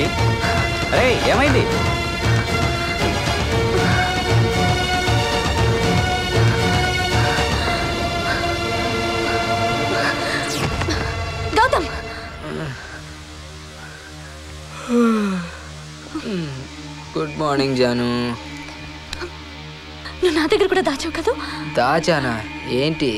అరే ఏమైంది Gautam good morning Janu నువ్వు నా దగ్గర కూడా దాచావు కదా దాచానా ఏంటి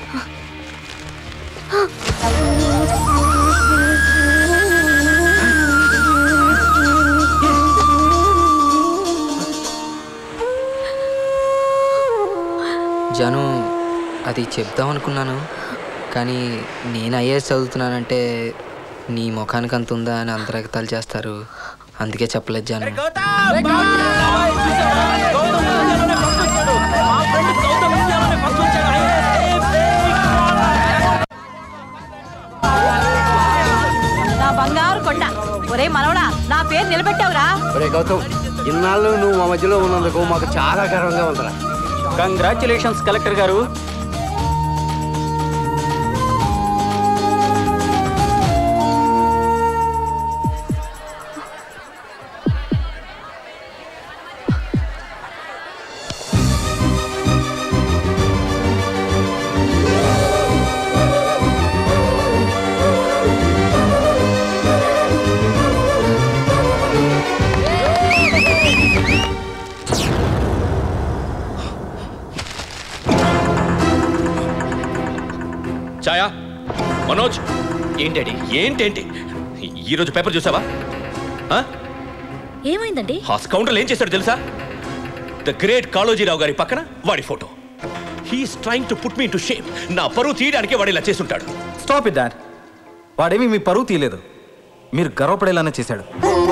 జాను అది చెప్దాం అనుకున్నాను కానీ నేను ఐఏఎస్ చదువుతున్నానంటే నీ ముఖానికి అంత ఉందా అని అంతరగతాలు చేస్తారు అందుకే చెప్పలేదు జాను నా బంగారు కొండ ఒరే మనవడా నా పేరు నిలబెట్టావురా ఒరే గౌతమ్ ఇన్నాళ్ళు నువ్వు మా మధ్యలో ఉన్నందుకు మాకు చాలా గర్వంగా ఉందిరా కంగ్రాచులేషన్స్ కలెక్టర్ గారు ఛాయా మనోజ్ ఏంటండి ఏంటేంటి ఈరోజు పేపర్ చూసావా ఆ? ఏమైందండి ఆ స్కౌంటర్లు ఏం చేశాడు తెలుసా ద గ్రేట్ కాళోజీరావు గారి పక్కన వాడి photo he's trying to put me to shame నా పరువు తీయడానికి వాడు ఇలా చేసుంటాడు స్టాప్ ఇట్ డాడ్ వాడేమీ మీ పరువు తీయలేదు మీరు గర్వపడేలానే చేశాడు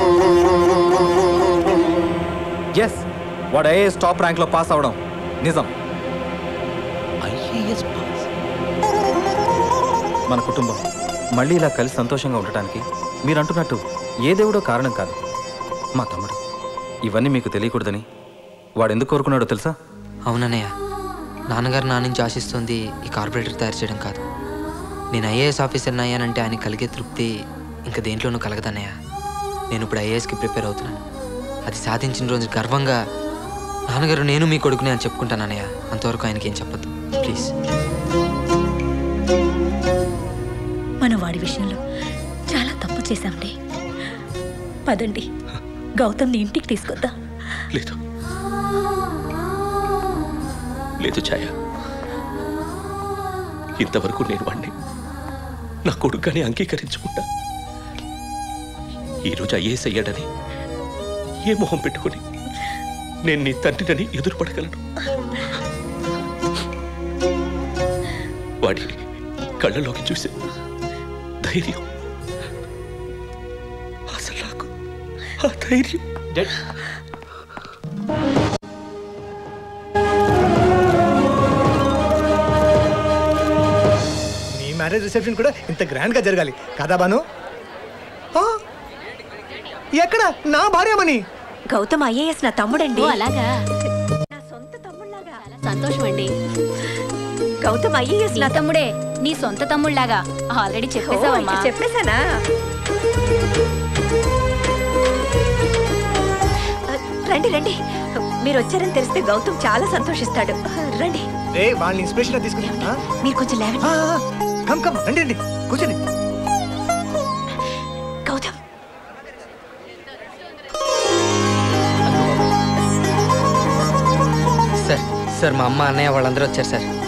ఎస్ వాడు ఐఏఎస్ టాప్ ర్యాంక్లో పాస్ అవడం నిజం ఐఏఎస్ పాస్ మన కుటుంబం మళ్ళీ ఇలా కలిసి సంతోషంగా ఉండటానికి మీరు అంటున్నట్టు ఏ దేవుడో కారణం కాదు మా తమ్ముడు ఇవన్నీ మీకు తెలియకూడదని వాడు ఎందుకు కోరుకున్నాడో తెలుసా అవునన్నయ్య నాన్నగారు నా నుంచి ఆశిస్తుంది ఈ కార్పొరేటర్ తయారు చేయడం కాదు నేను ఐఏఎస్ ఆఫీసర్ని అయ్యానంటే ఆయన కలిగే తృప్తి ఇంకా దేంట్లోనూ కలగదన్నయ్య నేను ఇప్పుడు ఐఏఎస్కి ప్రిపేర్ అవుతున్నాను అది సాధించిన రోజు గర్వంగా నాన్నగారు నేను మీ కొడుకుని అని చెప్పుకుంటాను అన్నయ్య అంతవరకు ఆయనకి ఏం చెప్పొద్దు ప్లీజ్ మనం వాడి విషయంలో చాలా తప్పు చేశాండి పదండి గౌతమ్ని ఇంటికి తీసుకొద్దాం లేదు లేదు ఛాయ ఇంతవరకు నేను వాణ్ణి నా కొడుకుని అంగీకరించుకుంటా ఈరోజు ఐఏఎస్ అయ్యాడని ఏ మొహం పెట్టుకుని నేను నీ తండ్రినని ఎదురుపడగలను వాడి కళ్ళలోకి చూసి ధైర్యం అసలు నాకు ఆ ధైర్యం మీ మ్యారేజ్ రిసెప్షన్ కూడా ఇంత గ్రాండ్ గా జరగాలి కదా బాను ఆ? ఎక్కడ నా భార్యమని గౌతమ్ ఐఏఎస్ నా తమ్ముడండి అలాగా నా సొంత తమ్ముళ్ళగా సంతోషం అండి గౌతమ్ ఐఏఎస్ నా తమ్ముడే నీ సొంత తమ్ముళ్లాగా ఆల్రెడీ చెప్పేశావమ్మా చెప్పేశానా రండి రండి మీరు వచ్చారని తెలిస్తే గౌతమ్ చాలా సంతోషిస్తాడు రండి రే వాళ్ళని ఇన్స్పిరేషన్ తీసుకుని ఆ? మీరు కొంచెం లేవండి ఆ, ఆ, కమ్ కమ్ రండి రండి కూర్చోండి గౌతమ్ సార్ సార్ మా అమ్మ అన్నయ్య వాళ్ళందరూ వచ్చారు సార్